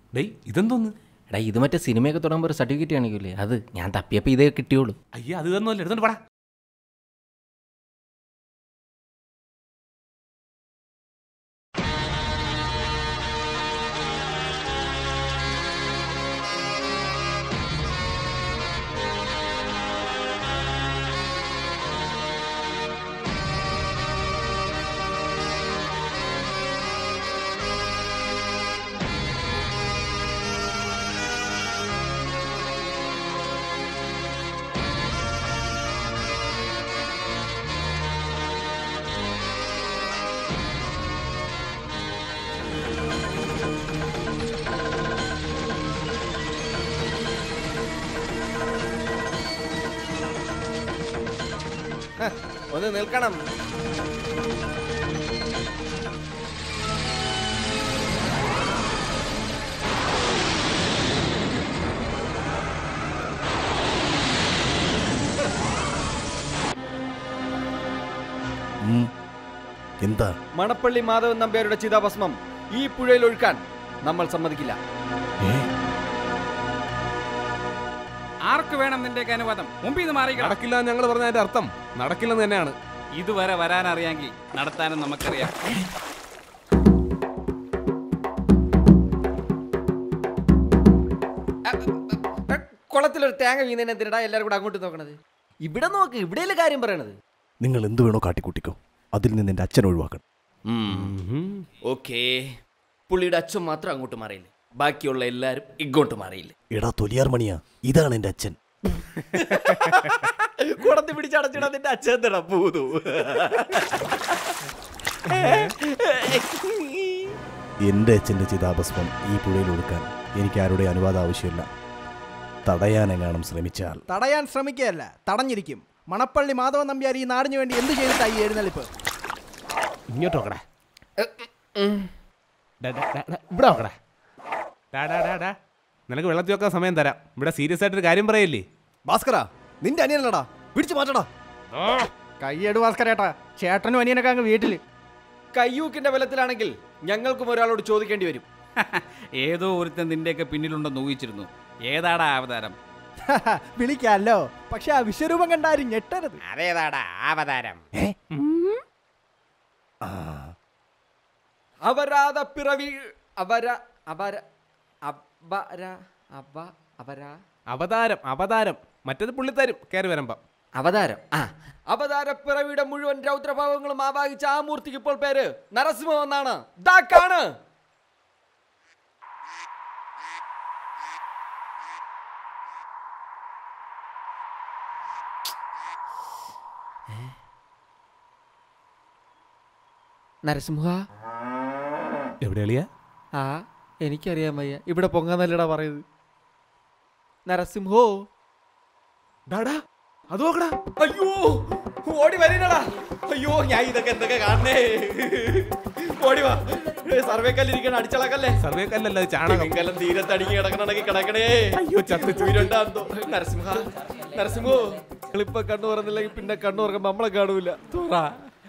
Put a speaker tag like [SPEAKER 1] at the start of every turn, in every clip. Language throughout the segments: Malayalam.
[SPEAKER 1] ഡേയ് ഇതെന്തോന്ന്
[SPEAKER 2] എടാ ഇത് മറ്റേ സിനിമയൊക്കെ തുടങ്ങുമ്പോൾ ഒരു സർട്ടിഫിക്കറ്റ് കാണിക്കൂലേ അത് ഞാൻ തപ്പിയപ്പോൾ ഇതേ കിട്ടിയോളൂ
[SPEAKER 1] അയ്യ അത് തന്നല്ല എടുത്തോണ്ട് പടാ
[SPEAKER 2] ഒന്ന് നിൽക്കണം
[SPEAKER 3] എന്താ
[SPEAKER 2] മണപ്പള്ളി മാധവൻ നമ്പ്യാരുടെ ചിതാഭസ്മം ഈ പുഴയിൽ ഒഴുക്കാൻ നമ്മൾ സമ്മതിക്കില്ല
[SPEAKER 4] ആർക്ക് വേണം നിന്റെയൊക്കെ അനുവാദം മുമ്പിൽ നിന്ന് മാറിക്കണം
[SPEAKER 1] നടക്കില്ല എന്ന് ഞങ്ങൾ പറഞ്ഞതിന്റെ അർത്ഥം നടക്കില്ലെന്ന് തന്നെയാണ്
[SPEAKER 4] ഇതുവരെ വരാനറിയാമെങ്കിൽ നടത്താനും നമുക്കറിയാം
[SPEAKER 2] കുളത്തിലൊരു തേങ്ങ വീണതിന് എന്തിനടാ എല്ലാവരും കൂടെ അങ്ങോട്ട് നോക്കണത് ഇവിടെ നോക്ക് ഇവിടെയല്ലേ കാര്യം പറയണത്
[SPEAKER 3] നിങ്ങൾ എന്ത് വേണോ കാട്ടിക്കൂട്ടിക്കോ അതിൽ നിന്ന് എൻ്റെ അച്ഛൻ ഒഴിവാക്കണം
[SPEAKER 2] ഓക്കേ പുള്ളിയുടെ അച്ഛൻ മാത്രം അങ്ങോട്ട് മാറിയില്ല ബാക്കിയുള്ള എല്ലാരും ഇങ്ങോട്ട് മാറിയില്ല
[SPEAKER 3] എടാ തൊലിയാർ മണിയാ ഇതാണ് എൻ്റെ അച്ഛൻ
[SPEAKER 2] കുടത്തി പിടിച്ചടച്ചിടാ നിന്റെ അച്ഛൻ തടാ പൂതു
[SPEAKER 3] എൻ്റെ അച്ഛൻ്റെ ചിതാഭസ്മം ഈ പുഴയിൽ ഒഴുക്കാൻ എനിക്ക് ആരുടെ അനുവാദം ആവശ്യമില്ല തടയാനെങ്ങാനും ശ്രമിച്ചാൽ
[SPEAKER 5] തടയാൻ ശ്രമിക്കുകയല്ല തടഞ്ഞിരിക്കും മണപ്പള്ളി മാധവൻ നമ്പ്യാർ ഈ നാടിന് വേണ്ടി എന്ത് ചെയ്തിട്ടായി ഈ എഴുന്നള്ളിപ്പ്
[SPEAKER 1] ഇങ്ങോട്ട് നോക്കടാ ഡാ, ഡാ, ഡാ, ഡാ, ഇവിടെ നോക്കടാ ഡാ, ഡാ, ഡാ, ഡാ. നിനക്ക് വെള്ളത്തിൽ വെക്കാൻ സമയം തരാം ഇവിടെ സീരിയസ് ആയിട്ടൊരു കാര്യം പറയല്ലേ
[SPEAKER 5] ഭാസ്കര നിന്റെ അനിയനല്ലടാ പിടിച്ചു മാറ്റടാ കൈയെടു ഭാസ്കരേട്ടാ ചേട്ടനും അനിയനൊക്കെ അങ്ങ് വീട്ടില്
[SPEAKER 2] കയ്യൂക്കിന്റെ ബലത്തിലാണെങ്കിൽ ഞങ്ങൾക്കും ഒരാളോട് ചോദിക്കേണ്ടി വരും
[SPEAKER 4] ഏതോ ഒരുത്തൻ നിന്റെയൊക്കെ പിന്നിലുണ്ടെന്ന് ഊഹിച്ചിരുന്നു ഏതാടാ അവതാരം
[SPEAKER 5] വിളിക്കാല്ലോ പക്ഷെ ആ വിശ്വരൂപം കണ്ടാരും ഞെട്ടരുത്
[SPEAKER 4] അതേതാടാ അവതാരം
[SPEAKER 2] അപരാധ പിറവി അവര അപര അപര അപ അപര
[SPEAKER 1] അവതാരം അവതാരം മറ്റേത് പുള്ളിത്തരും കയറി വരുമ്പം
[SPEAKER 2] അവതാരം ആ അവതാര പിറവിയുടെ മുഴുവൻ രൗദ്രഭാവങ്ങളും ആവാഹിച്ച ആ മൂർത്തിക്ക് ഇപ്പോൾ പേര് നരസിംഹം എന്നാണ് ദാക്കാണ് നരസിംഹ
[SPEAKER 1] എവിടെ എളിയാ
[SPEAKER 2] ആ എനിക്കറിയാൻ വയ്യ ഇവിടെ പൊങ്ങാന്നല്ലടാ പറയുന്നത് നരസിംഹോ
[SPEAKER 1] ഡാടാ അത് നോക്കടാ
[SPEAKER 2] അയ്യോ ഓടി വരീനടാ അയ്യോ ഞാൻ ഇതൊക്കെ എന്തൊക്കെ കാണണേ ഓടി വാ സർവേക്കല്ലിരിക്കണ അടിച്ചളക്കല്ലേ
[SPEAKER 1] സർവേ കല്ലല്ല അത് ചാണകം
[SPEAKER 2] തിമിംഗലം തീരത്തടിങ്ങി കിടക്കണടക്കി കിടക്കണേ
[SPEAKER 1] അയ്യോ ചത്ത്
[SPEAKER 2] ഉയരണ്ടാന്തോ നരസിംഹ നരസിംഹോ നിങ്ങളിപ്പൊ കണ്ണു തുറന്നില്ലെങ്കിൽ പിന്നെ കണ്ണു തുറക്കുമ്പോ നമ്മളെ കാണൂല തുറ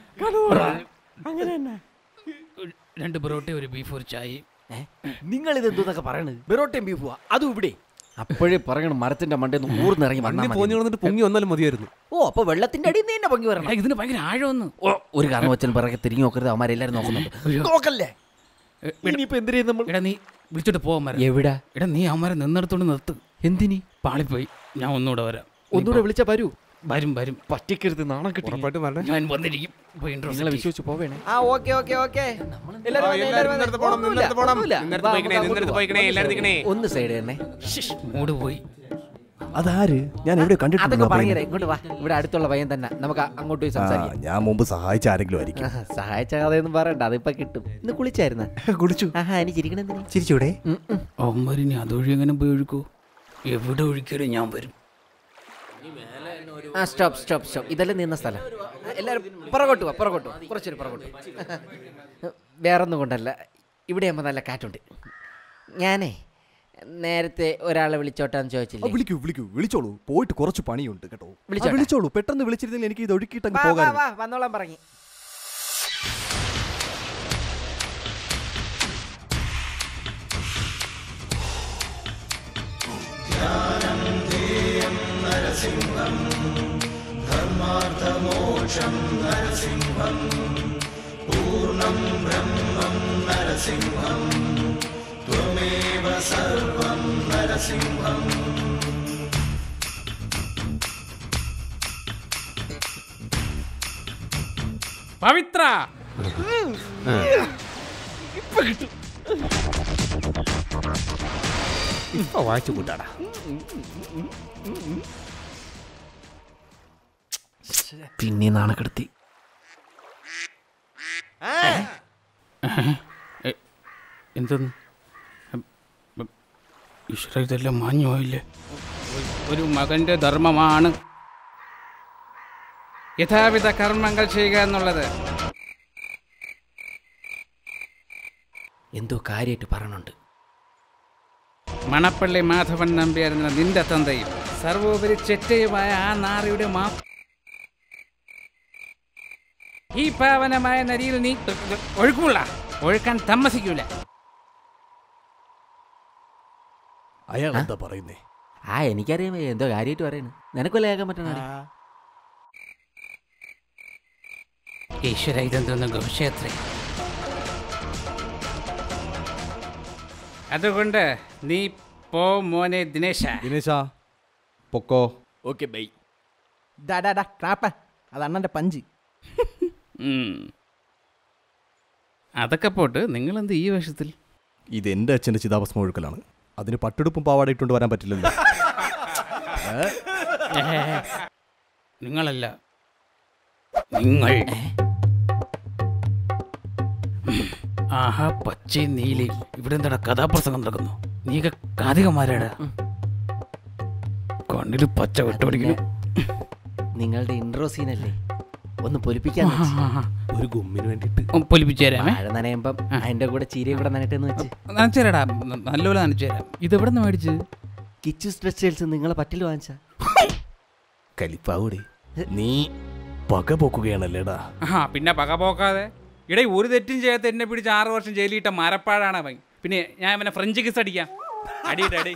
[SPEAKER 4] രണ്ട് പൊറോട്ട ഒരു ബീഫ് ഒരു ചായ
[SPEAKER 2] നിങ്ങൾ ഇത് എന്തോന്നൊക്കെ പറയണത് ബെറോട്ടയും ബീഫുവാ അതും ഇവിടെ അപ്പോഴേ പറയണം മരത്തിന്റെ മണ്ടയിൽ നിന്ന് ഊർന്നിറങ്ങി
[SPEAKER 1] വണ്ടി
[SPEAKER 2] വന്നാൽ
[SPEAKER 1] പോഞ്ഞു വന്നിട്ട് പൊങ്ങി വന്നാലും മതിയായിരുന്നു
[SPEAKER 2] ഓ അപ്പൊ വെള്ളത്തിന്റെ അടിയിൽ നിന്ന് തന്നെ പൊങ്ങി വരണം
[SPEAKER 4] ഇതിന് ഭയങ്കര ആഴമൊന്ന്
[SPEAKER 2] ഓ ഒരു കാരണം വെച്ചാൽ പിറകെ തിരിഞ്ഞു നോക്കരുത് അവന്മാരെല്ലാരും നോക്കുന്നുണ്ട് നോക്കല്ലേ ഇനിയിപ്പോ എന്തിനു ചെയ്യും നമ്മൾ
[SPEAKER 4] എടാ നീ വിളിച്ചിട്ട് പോവാൻ
[SPEAKER 2] എവിടാ
[SPEAKER 4] എടാ നീ അവന്മാരെ നിന്നെടുത്തോണ്ട് നിർത്ത്
[SPEAKER 2] എന്തിനി
[SPEAKER 4] പാളിപ്പോയി ഞാൻ ഒന്നുകൂടെ വരാം
[SPEAKER 2] ഒന്നുകൂടെ വിളിച്ച വരൂ
[SPEAKER 4] വരും വരും
[SPEAKER 2] പറ്റിക്കരുത് നാണം കിട്ടി
[SPEAKER 1] ഉറപ്പായിട്ടും വരണേ
[SPEAKER 4] ഞാൻ വന്നിരിക്കും പോയി interest
[SPEAKER 2] നിങ്ങളെ
[SPEAKER 4] ചെയ്യ്.
[SPEAKER 2] വിശ്വസിച്ച് പോവേണേ ആ ഓക്കെ ഓക്കെ ഓക്കെ
[SPEAKER 1] ആ, എല്ലാവരും നിന്നടുത്ത് പോണം, നിന്നടുത്ത് പോണം. നിന്നടുത്ത് പോയിക്കണേ, നിന്നടുത്ത് പോയിക്കണേ, എല്ലാവരും നിൽക്കണേ.
[SPEAKER 2] ഒന്ന് സൈഡ് തന്നെ
[SPEAKER 4] ശ്ശ്, മൂട് പോയി
[SPEAKER 3] അതാര് ഞാൻ എവിടെ
[SPEAKER 2] അതൊക്കെ
[SPEAKER 3] കണ്ടിട്ടുണ്ടോ
[SPEAKER 2] പറഞ്ഞേ ഇങ്ങോട്ട് വാ ഇവിടെ അടുത്തുള്ള പയ്യൻ തന്നെ നമുക്ക് അങ്ങോട്ട് പോയി
[SPEAKER 3] ആ
[SPEAKER 2] സംസാരിക്കാം
[SPEAKER 3] ഞാൻ മുമ്പ് സഹായിച്ച ആരെങ്കിലും ആയിരിക്കും
[SPEAKER 2] ആഹാ, സഹായിച്ച കഥയൊന്നും പറയണ്ട അതിപ്പോ കിട്ടും ഇന്ന് കുളിച്ചായിരുന്ന
[SPEAKER 3] കുടിച്ചു
[SPEAKER 2] ആഹാ ഇനി ചിരിക്കണെന്തിന്
[SPEAKER 3] ചിരിച്ചൂടെ
[SPEAKER 4] അവന്മാര് ഇനി അതുവഴി എങ്ങനെ പോയി ഒഴുക്കോ എവിടെ ഒഴിക്കാലും ഞാൻ വരും
[SPEAKER 2] ആ സ്റ്റോപ്പ് സ്റ്റോപ്പ് സ്റ്റോപ്പ് ഇതല്ലേ നിന്ന സ്ഥലം ആ, എല്ലാവരും പുറകോട്ട് വാ പുറകോട്ട് വാ കുറച്ചൊരു പുറകോട്ട് വാ. വേറൊന്നും കൊണ്ടല്ല ഇവിടെ ആകുമ്പോൾ നല്ല കാറ്റുണ്ട് ഞാനേ നേരത്തെ ഒരാളെ വിളിച്ചോട്ടാന്ന്
[SPEAKER 5] ആ,
[SPEAKER 2] ചോദിച്ചില്ലേ
[SPEAKER 5] വിളിക്കൂ വിളിക്കൂ വിളിച്ചോളൂ പോയിട്ട് കുറച്ച് പണിയുണ്ട് കേട്ടോ ആ,
[SPEAKER 2] വിളിച്ചോട്ടെ?
[SPEAKER 5] വിളിച്ചോളൂ പെട്ടെന്ന് വിളിച്ചിരുന്നെങ്കിൽ എനിക്ക് ഇത് ഒഴുക്കിയിട്ടങ്ങ്
[SPEAKER 2] വാ, വാ,
[SPEAKER 5] പോകാൻ
[SPEAKER 2] വാ, വന്നോളാൻ പറഞ്ഞു
[SPEAKER 4] പവിത്ര
[SPEAKER 1] ഇപ്പൊ വായിച്ചു കൂട്ടാടാ
[SPEAKER 2] പിന്നെ നാണക്കെടുത്തി
[SPEAKER 4] എന്തെന്ന് ഈശ്വര ഇതെല്ലാം മാഞ്ഞു പോയില്ലേ ഒരു മകന്റെ ധർമ്മമാണ് യഥാവിധ കർമ്മങ്ങൾ ചെയ്യുക എന്നുള്ളത്
[SPEAKER 2] എന്തോ കാര്യമായിട്ട് പറയണുണ്ട്
[SPEAKER 4] മണപ്പള്ളി മാധവൻ നമ്പ്യായിരുന്ന നിന്റെ തന്തയും സർവോപരി ചെറ്റയുമായ ആ നാറിയുടെ മാ ഈ പാവനമായ നരിയിൽ നീ ഒഴുക്കുള്ള ഒഴുക്കാൻ താമസിക്കൂല
[SPEAKER 3] അയാൾ എന്താ പറയുന്നേ
[SPEAKER 2] ആ എനിക്കറിയാം എന്തോ കാര്യമായിട്ട് പറയണ് നിനക്കല്ലേ കേൾക്കാൻ പറ്റണ
[SPEAKER 4] ഈശ്വര ഇതെന്തോന്ന് ഗോക്ഷേത്രേ അതുകൊണ്ട് നീ പോ മോനെ ദിനേശ
[SPEAKER 3] ദിനേശ പൊക്കോ
[SPEAKER 5] ഓക്കെ ബൈ ഡാ ഡാ ഡാ ക്രാപ്പ അത് അണ്ണൻ്റെ പഞ്ച്
[SPEAKER 4] ഉം. അതൊക്കെ പോട്ട് നിങ്ങളെന്ത് ഈ വേഷത്തിൽ
[SPEAKER 3] ഇത് എൻ്റെ അച്ഛൻ്റെ ചിതാഭസ്മം ഒഴുക്കലാണ് അതിന് പട്ടെടുപ്പും പാവാട ഇട്ടുകൊണ്ട് വരാൻ പറ്റില്ലല്ലോ
[SPEAKER 4] നിങ്ങളല്ല നിങ്ങൾ ആഹാ പച്ച നീലി ഇവിടെ എന്താടാ കഥാപ്രസംഗം നടക്കുന്നു നീയൊക്കെ കാതികന്മാരാടാ കണ്ണില് പച്ച വിട്ടുപിടിക്കുന്നു
[SPEAKER 2] നിങ്ങളുടെ ഇൻട്രോ സീനല്ലേ ഒന്ന് പൊലിപ്പിക്കാൻ
[SPEAKER 1] ഒരു ഗുമ്മിന് വേണ്ടിട്ട്
[SPEAKER 4] പൊലിപ്പിച്ചു തരാമേ
[SPEAKER 2] മഴ നനയുമ്പം അതിന്റെ കൂടെ ചീരയും കൂടെ നനട്ടെന്ന് വെച്ച്
[SPEAKER 4] നനച്ചു തരാടാ ന- നല്ലപോലെ നനച്ചു തരാം ഇതെവിടെ നിന്ന് മേടിച്ച്
[SPEAKER 2] കിച്ചു ടെക്സ്റ്റൈൽസ് നിങ്ങളെ പറ്റിൽ വാങ്ങിച്ച
[SPEAKER 3] കലിപ്പാവൂടെ നീ പക പോക്കുകയാണല്ലേടാ
[SPEAKER 4] ആ പിന്നെ പക പോക്കാതെ ഇടയിൽ ഒരു തെറ്റും ചെയ്യാത്ത എന്നെ പിടിച്ച് ആറ് വർഷം ജയിലിട്ട മരപ്പാടാണ് അവൻ പിന്നെ ഞാൻ അവനെ ഫ്രഞ്ച് കിസ് അടിക്കാം അടിയുടെ അടി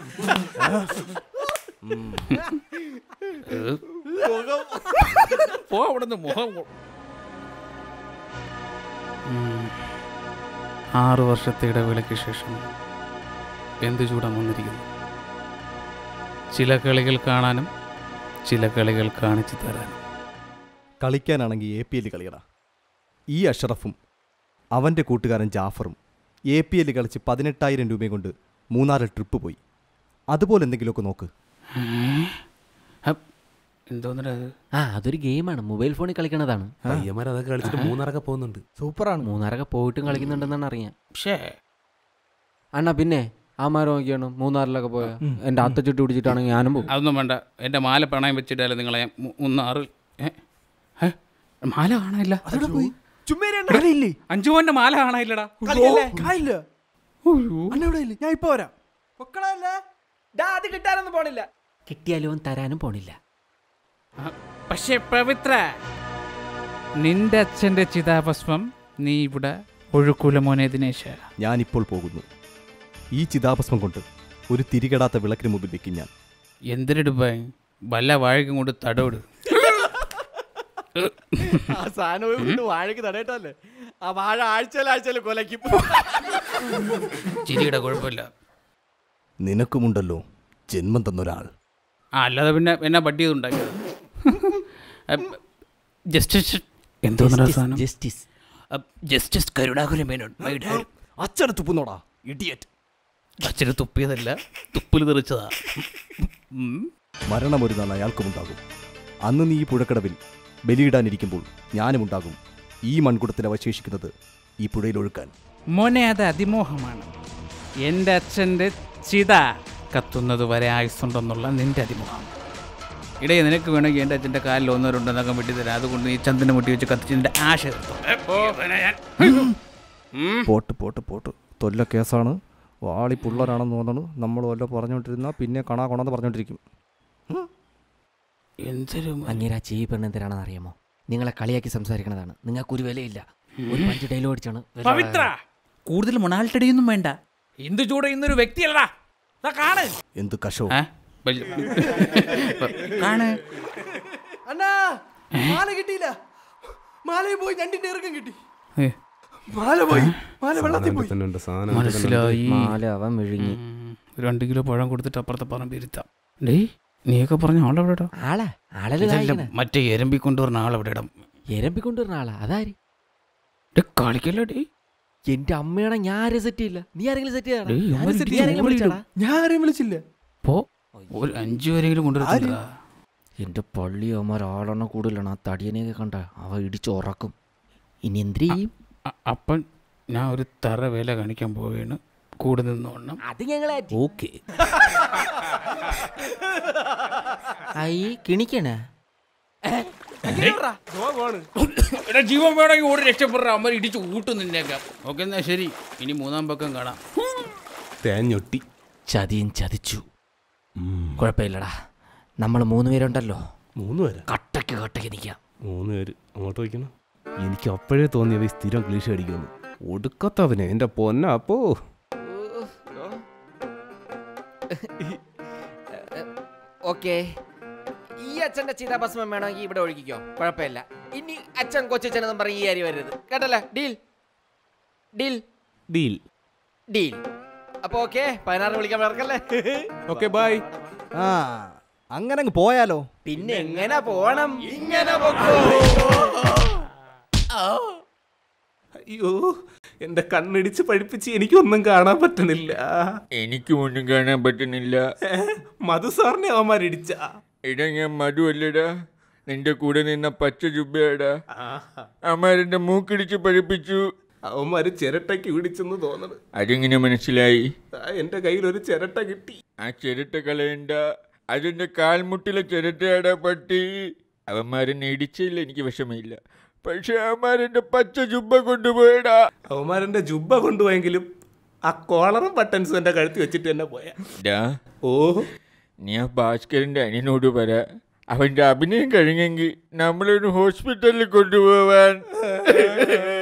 [SPEAKER 4] പോ അവിടുന്ന് മുഖം കൊ- ഉം. ആറ് വർഷത്തെ ഇടവേളയ്ക്ക് ശേഷം എന്ത് ചൂടാൻ വന്നിരിക്കുന്നു ചില കളികൾ കാണാനും ചില കളികൾ കാണിച്ചു തരാനും
[SPEAKER 3] കളിക്കാനാണെങ്കിൽ എ പി എൽ കളിയടാ ഈ അഷറഫും അവൻ്റെ കൂട്ടുകാരൻ ജാഫറും എ പി എൽ കളിച്ച് പതിനെട്ടായിരം രൂപയും കൊണ്ട് മൂന്നാറിൽ ട്രിപ്പ് പോയി അതുപോലെ എന്തെങ്കിലുമൊക്കെ നോക്ക്
[SPEAKER 4] എന്തോന്നടാ അത്
[SPEAKER 2] ആ അതൊരു ഗെയിമാണ് മൊബൈൽ ഫോണിൽ കളിക്കണതാണ്
[SPEAKER 1] പയ്യന്മാർ അതൊക്കെ കളിച്ചിട്ട് മൂന്നാറൊക്കെ പോകുന്നുണ്ട്
[SPEAKER 5] സൂപ്പറാണ്
[SPEAKER 2] മൂന്നാറൊക്കെ പോയിട്ടും കളിക്കുന്നുണ്ടെന്നാണ് അറിയാം
[SPEAKER 4] പക്ഷേ
[SPEAKER 2] അണ്ണാ പിന്നെ ആമാരോ നോക്കിയാണ് മൂന്നാറിലൊക്കെ പോയ എന്റെ അത്തച്ചുട്ട് പിടിച്ചിട്ടാണെങ്കിൽ ഞാനും പോകും
[SPEAKER 4] അതൊന്നും വേണ്ട എൻ്റെ മാല പണയം വെച്ചിട്ടല്ലേ നിങ്ങളെ ഞാൻ മു- മൂന്നാറ് ഏ? ഏ? മാല കാണാനില്ല
[SPEAKER 5] ചുമ്മാരില്ലേ
[SPEAKER 4] അഞ്ചു പോന്റെ മാല കാണാനില്ലടാ
[SPEAKER 5] കായില്ല അണ്ണ ഇവിടെ ഇല്ലേ ഞാൻ ഇപ്പൊ വരാം പൊക്കളല്ലേ ഡാ അത് കിട്ടാനൊന്നും പോണില്ല
[SPEAKER 2] കിട്ടിയാലും അവൻ തരാനും പോണില്ല
[SPEAKER 4] ആ, പക്ഷേ പവിത്ര നിന്റെ അച്ഛന്റെ ചിതാഭസ്മം നീ ഇവിടെ ഒഴുക്കൂല മോനെ ദിനേശ
[SPEAKER 3] ഞാനിപ്പോൾ പോകുന്നു ഈ ചിതാഭസ്മം കൊണ്ട് ഒരു തിരികെടാത്ത വിളക്കിന് മുമ്പിൽ വെക്കും ഞാൻ
[SPEAKER 4] എന്തിനെടുപ്പായി വല്ല വാഴയ്ക്കും കൊണ്ട് തടവിട്
[SPEAKER 5] ആ സാധനം കൊണ്ട് വാഴയ്ക്ക് തടയിട്ടല്ലേ ആ വാഴ ആഴ്ചയിൽ ആഴ്ചയിൽ കൊലയ്ക്കും
[SPEAKER 4] ചിരിയുടെ കുഴപ്പമില്ല
[SPEAKER 3] നിനക്കുമുണ്ടല്ലോ ജന്മം തന്നൊരാൾ
[SPEAKER 4] ആ അല്ലാതെ പിന്നെ എന്നാ പട്ടി ഉണ്ടാക്കിയത് ജസ്റ്റിസ് എന്തോന്നാ സാധനം
[SPEAKER 2] justice
[SPEAKER 4] justice Karunakaran Menon my dad
[SPEAKER 3] അച്ഛനെ തുപ്പുന്നോടാ ഇഡിയറ്റ്
[SPEAKER 4] അച്ഛന് തുപ്പിയതല്ല തുപ്പിൽ തെറിച്ചതാ ഉം.
[SPEAKER 3] മരണം ഒരു നാൾ അയാൾക്കുമുണ്ടാകും അന്ന് നീ ഈ പുഴക്കടവിൽ ബലിയിടാനിരിക്കുമ്പോൾ ഞാനുമുണ്ടാകും ഈ മൺകുടത്തിൽ അവശേഷിക്കുന്നത് ഈ പുഴയിൽ ഒഴുക്കാൻ
[SPEAKER 4] മോനെ അത് അതിമോഹമാണ് എൻ്റെ അച്ഛൻ്റെ ചിത കത്തുന്നത് വരെ ആയുസ്സുണ്ടെന്നുള്ള നിന്റെ അതിമോഹം ഇടയെ നിനക്ക് വേണമെങ്കിൽ എൻ്റെ അച്ഛൻ്റെ കാലിൽ ഒന്നോ രണ്ടോ നഖം വെട്ടി തരാം അതുകൊണ്ട് നീ ചന്ദന മുട്ടി വെച്ച് കത്തിച്ച് നിന്റെ ആശ തീർത്തോ. ഏ, പോ, പിന്നെ ഞാൻ. ഉം.
[SPEAKER 3] പോട്ട് പോട്ട് പോട്ട് തൊല്ല കേസാണ് വാളി പിള്ളേരാണെന്ന് തോന്നുന്നു നമ്മൾ വല്ല പറഞ്ഞുകൊണ്ടിരുന്നാൽ പിന്നെ കണാ കൊണാന്ന് പറഞ്ഞുകൊണ്ടിരിക്കും
[SPEAKER 4] എന്തൊരു മ-
[SPEAKER 2] അങ്ങേരാ ചെയ്യ പെണ്ണ് എന്തിനാണെന്ന് അറിയാമോ നിങ്ങളെ കളിയാക്കി സംസാരിക്കണതാണ് നിങ്ങൾക്ക് ഒരു വിലയില്ല ഒരു പഞ്ച് ഡയലോഗ് അടിച്ചാണ്
[SPEAKER 4] പവിത്ര കൂടുതൽ മൊണാലിറ്റടിയൊന്നും വേണ്ട എന്ത് ചൂടെ ഇന്നൊരു വ്യക്തിയല്ലടാ ദാ കാണ്
[SPEAKER 3] എന്ത് കഷോ
[SPEAKER 4] ഏ? വലിയ- കാണ്
[SPEAKER 5] അണ്ണാ മാല കിട്ടിയില്ല മാലയിൽ പോയി ഞണ്ടിന്റെ ഇറക്കം കിട്ടി
[SPEAKER 4] ഏ,
[SPEAKER 5] മാല പോയി മാല വെള്ളത്തിൽ പോയി
[SPEAKER 1] തന്നെ ഉണ്ട് സാധനം
[SPEAKER 4] മനസ്സിലായി
[SPEAKER 2] മാല അവൻ വിഴുങ്ങി
[SPEAKER 4] ഉം, ഒരു രണ്ട് കിലോ പഴം കൊടുത്തിട്ട് അപ്പുറത്തെ പറമ്പ് ഇരുത്താം ഡേയ് നീയൊക്കെ പറഞ്ഞ ആളെവിടെടാ
[SPEAKER 2] ആളാ ആളല്ലേ
[SPEAKER 4] ഇതല്ല
[SPEAKER 2] കാണിക്കണേ
[SPEAKER 4] മറ്റേ എരമ്പി കൊണ്ടുവരുന്ന ആളെവിടെടാ
[SPEAKER 2] എരമ്പി കൊണ്ടുവരുന്ന ആളാ അതാര്
[SPEAKER 4] ഡേ കളിക്കല്ലേ ഡേ
[SPEAKER 2] എന്റെ അമ്മയാണെ ഞാൻ ആരെയും സെറ്റ് ചെയ്യില്ല നീ ആരെങ്കിലും സെറ്റ്
[SPEAKER 4] ഡേയ്, ഇവന്മാര്
[SPEAKER 2] ചെയ്യണം
[SPEAKER 4] ഇടിച്ച്
[SPEAKER 2] ആരെങ്കിലും
[SPEAKER 4] ഓടിയിടും.
[SPEAKER 2] വിളിച്ചാടാ
[SPEAKER 5] ഞാൻ ആരെയും വിളിച്ചില്ല
[SPEAKER 4] പോ ഒരു അഞ്ചു പേരെങ്കിലും കൊണ്ടുവരുന്നുണ്ടാ
[SPEAKER 2] എന്റെ പള്ളി അവന്മാർ ആളെണ്ണം കൂടുതലാണ് ആ തടിയനെയൊക്കെ കണ്ട അവ ഇടിച്ച് ഉറക്കും ഇനി എന്ത് ചെയ്യും
[SPEAKER 4] അ- അപ്പം ഞാൻ ഒരു തറ വേല കാണിക്കാൻ പോവുകയാണ് കൂടെ നിന്നോണം
[SPEAKER 2] അത് ഞങ്ങളെ
[SPEAKER 4] ഓക്കെ
[SPEAKER 2] ഐ കിണിക്കണേ
[SPEAKER 4] എടാ ജീവൻ വേണമെങ്കിൽ ഓടി രക്ഷപ്പെടാം അമ്മ ഇടിച്ച് ഊട്ടും നിന്നേക്കാം ഓക്കെ എന്നാ ശരി ഇനി മൂന്നാം പക്കം കാണാം
[SPEAKER 1] തേഞ്ഞൊട്ടി
[SPEAKER 2] ചതിയും ചതിച്ചു കുഴപ്പമില്ലടാ നമ്മൾ മൂന്ന് പേരുണ്ടല്ലോ
[SPEAKER 1] മൂന്ന് പേര്
[SPEAKER 2] കട്ടയ്ക്ക് കട്ടയ്ക്ക് നിൽക്കാം
[SPEAKER 1] മൂന്ന് പേര് അങ്ങോട്ട് വയ്ക്കണം എനിക്ക് അപ്പോഴേ തോന്നിയവ ഈ സ്ഥിരം ക്ലീഷ അടിക്കുന്നു ഒടുക്കത്തവനെ എൻ്റെ പൊന്ന അപ്പോ
[SPEAKER 2] ഓക്കെ ഈ അച്ഛന്റെ ചിതാഭസ്മം വേണമെങ്കിൽ ഇവിടെ ഒഴുകിക്കോ കുഴപ്പമില്ല ഇനി അച്ഛൻ കൊച്ചച്ഛനെന്നും പറഞ്ഞ് ഈ അരി വരരുത് കേട്ടല്ലേ ഡീൽ ഡീൽ
[SPEAKER 1] ഡീൽ
[SPEAKER 2] ഡീൽ അപ്പൊ ഓക്കെ പതിനാറ് വിളിക്കാൻ മറക്കല്ലേ
[SPEAKER 1] ഓക്കെ ബൈ
[SPEAKER 3] ആ അങ്ങനെ അങ്ങ് പോയാലോ
[SPEAKER 2] പിന്നെ എങ്ങനെ പോണം ഇങ്ങനെ പൊക്കോ
[SPEAKER 1] അയ്യോ എൻ്റെ കണ്ണിടിച്ച് പഴിപ്പിച്ച് എനിക്കൊന്നും കാണാൻ പറ്റണില്ല
[SPEAKER 6] എനിക്കും ഒന്നും കാണാൻ പറ്റുന്നില്ല
[SPEAKER 1] ഏ, മധു സാറിനെ അവന്മാരിടിച്ച
[SPEAKER 6] എടാ ഞാൻ മധു അല്ലടാ നിന്റെ കൂടെ നിന്ന പച്ച ജുബയാടാ അമ്മാരെന്റെ മൂക്കിടിച്ച് പഴിപ്പിച്ചു
[SPEAKER 1] അവന്മാര് ചിരട്ടയ്ക്ക് ഇടിച്ചെന്ന് തോന്നണ്
[SPEAKER 6] അതെങ്ങനെ മനസ്സിലായി
[SPEAKER 1] ആ, എൻ്റെ കയ്യിൽ ഒരു ചിരട്ട കിട്ടി
[SPEAKER 6] ആ ചിരട്ട കളയണ്ട അതിന്റെ കാൽമുട്ടിലെ ചിരട്ടയാടാ പട്ടി അവന്മാരെന്നെ ഇടിച്ചില്ല എനിക്ക് വിഷമമില്ല പക്ഷെ അവന്മാരെന്റെ പച്ച ജുബ കൊണ്ടുപോയടാ
[SPEAKER 1] അവന്മാരെൻ്റെ ജുബ്ബ കൊണ്ടുപോയെങ്കിലും ആ കോളറും ബട്ടൺസും എൻ്റെ കഴുത്തി വെച്ചിട്ട് തന്നെ പോയാ
[SPEAKER 6] ഡാ
[SPEAKER 1] ഓ
[SPEAKER 6] നീ ആ ഭാസ്കരന്റെ അനിയനോട് പറ അവന്റെ അഭിനയം കഴിഞ്ഞെങ്കിൽ നമ്മളൊരു ഹോസ്പിറ്റലിൽ കൊണ്ടുപോവാൻ